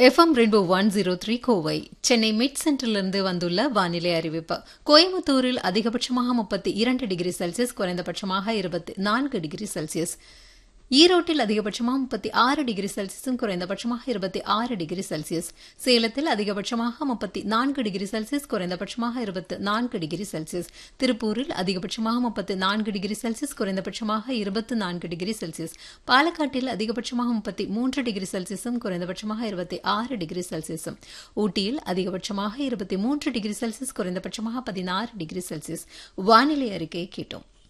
FM rainbow one zero three Kovai Chennai met சென்டரிலிருந்து வந்துள்ள வானிலை அறிவிப்பு கோயம்புத்தூரில் அதிகபட்சமாக முப்பத்தி இரண்டு டிகிரி செல்சியஸ் குறைந்தபட்சமாக இருபத்தி நான்கு டிகிரி செல்சியஸ் ஈரோட்டில் அதிகபட்சமாக முப்பத்தி ஆறு டிகிரி செல்சியஸும் குறைந்தபட்சமாக இருபத்தி ஆறு டிகிரி செல்சியஸ் சேலத்தில் அதிகபட்சமாக முப்பத்தி நான்கு டிகிரி செல்சியஸ் குறைந்தபட்சமாக இருபத்தி நான்கு டிகிரி செல்சியஸ் திருப்பூரில் அதிகபட்சமாக முப்பத்தி நான்கு டிகிரி செல்சியஸ் குறைந்தபட்சமாக இருபத்தி நான்கு டிகிரி செல்சியஸ் பாலக்காட்டில் அதிகபட்சமாக முப்பத்தி மூன்று டிகிரி செல்சியஸும் குறைந்தபட்சமாக இருபத்தி ஆறு டிகிரி செல்சியஸும் ஊட்டியில் அதிகபட்சமாக இருபத்தி மூன்று டிகிரி செல்சியஸ் குறைந்தபட்சமாக பதினாறு டிகிரி செல்சியஸ் வானிலை அறிக்கை கேட்டோம்